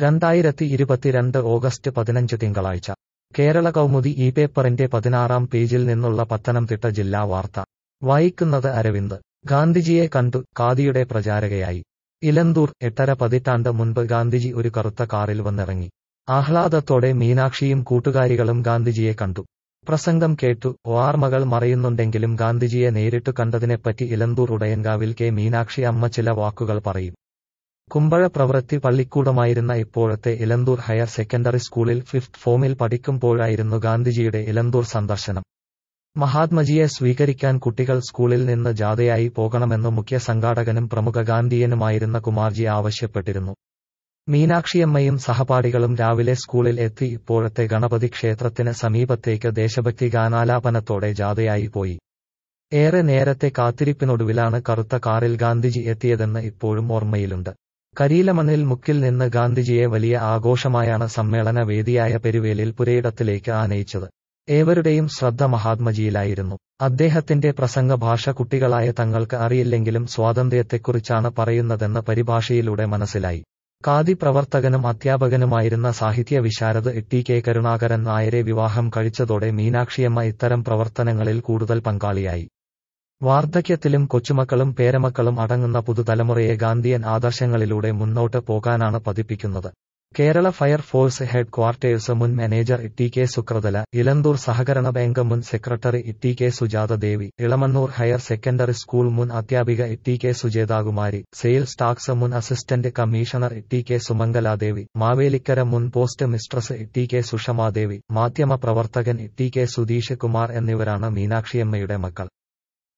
രണ്ടായിരത്തി ഇരുപത്തിരണ്ട് ഓഗസ്റ്റ് പതിനഞ്ച് തിങ്കളാഴ്ച കേരള കൗമുദി ഈ പേപ്പറിന്റെ പതിനാറാം പേജിൽ നിന്നുള്ള പത്തനംതിട്ട ജില്ലാ വാർത്ത വായിക്കുന്നത് അരവിന്ദ് ഗാന്ധിജിയെ കണ്ടു ഖാദിയുടെ പ്രചാരകയായി ഇലന്തൂർ എട്ടര പതിറ്റാണ്ട് മുൻപ് ഗാന്ധിജി ഒരു കറുത്ത കാറിൽ വന്നിറങ്ങി ആഹ്ലാദത്തോടെ മീനാക്ഷിയും കൂട്ടുകാരികളും ഗാന്ധിജിയെ കണ്ടു പ്രസംഗം കേട്ടു ഓർമ്മകൾ മറയുന്നുണ്ടെങ്കിലും ഗാന്ധിജിയെ നേരിട്ടു കണ്ടതിനെപ്പറ്റി ഇലന്തൂർ ഉടയൻകാവിൽ കെ മീനാക്ഷി അമ്മ ചില വാക്കുകൾ പറയും കുമ്പഴ പ്രവൃത്തി പള്ളിക്കൂടമായിരുന്ന ഇപ്പോഴത്തെ ഇലന്തൂർ ഹയർ സെക്കൻഡറി സ്കൂളിൽ ഫിഫ്ത് ഫോമിൽ പഠിക്കുമ്പോഴായിരുന്നു ഗാന്ധിജിയുടെ ഇലന്തൂർ സന്ദർശനം മഹാത്മജിയെ സ്വീകരിക്കാൻ കുട്ടികൾ സ്കൂളിൽ നിന്ന് ജാഥയായി പോകണമെന്ന് മുഖ്യ സംഘാടകനും പ്രമുഖ ഗാന്ധിയനുമായിരുന്ന കുമാർജി ആവശ്യപ്പെട്ടിരുന്നു മീനാക്ഷിയമ്മയും സഹപാഠികളും രാവിലെ സ്കൂളിൽ എത്തി ഇപ്പോഴത്തെ ഗണപതി ക്ഷേത്രത്തിന് സമീപത്തേക്ക് ദേശഭക്തി ഗാനാലാപനത്തോടെ ജാഥയായി പോയി ഏറെ നേരത്തെ കാത്തിരിപ്പിനൊടുവിലാണ് കറുത്ത കാറിൽ ഗാന്ധിജി എത്തിയതെന്ന് ഇപ്പോഴും ഓർമ്മയിലുണ്ട് കരിയിലമണ്ണിൽ മുക്കിൽ നിന്ന് ഗാന്ധിജിയെ വലിയ ആഘോഷമായാണ് സമ്മേളന വേദിയായ പെരുവേലിൽ പുരയിടത്തിലേക്ക് ആനയിച്ചത് ഏവരുടെയും ശ്രദ്ധ മഹാത്മജിയിലായിരുന്നു അദ്ദേഹത്തിന്റെ പ്രസംഗ ഭാഷ കുട്ടികളായ തങ്ങൾക്ക് അറിയില്ലെങ്കിലും സ്വാതന്ത്ര്യത്തെക്കുറിച്ചാണ് പറയുന്നതെന്ന് പരിഭാഷയിലൂടെ മനസ്സിലായി ഖാദി പ്രവർത്തകനും അധ്യാപകനുമായിരുന്ന സാഹിത്യ വിശാരദ് ടി കെ കരുണാകരൻ നായരെ വിവാഹം കഴിച്ചതോടെ മീനാക്ഷിയമ്മ ഇത്തരം പ്രവർത്തനങ്ങളിൽ കൂടുതൽ പങ്കാളിയായി വാർദ്ധക്യത്തിലും കൊച്ചുമക്കളും പേരമക്കളും അടങ്ങുന്ന പുതുതലമുറയെ ഗാന്ധിയൻ ആദർശങ്ങളിലൂടെ മുന്നോട്ട് പോകാനാണ് പതിപ്പിക്കുന്നത് കേരള ഫയർഫോഴ്സ് ഹെഡ് ക്വാർട്ടേഴ്സ് മുൻ manager T K Sukrathala Elanthoor സഹകരണ ബാങ്ക് മുൻ secretary T K Sujatha Devi Elamannoor higher secondary school മുൻ അധ്യാപിക T K Sujethakumari sales tax മുൻ assistant commissioner T K Sumangaladevi Mavelikkara മുൻ post mistress T K Sushamadevi മാധ്യമ പ്രവർത്തകൻ ടി കെ സുധീഷ് കുമാർ എന്നിവരാണ് മീനാക്ഷിയമ്മയുടെ മക്കൾ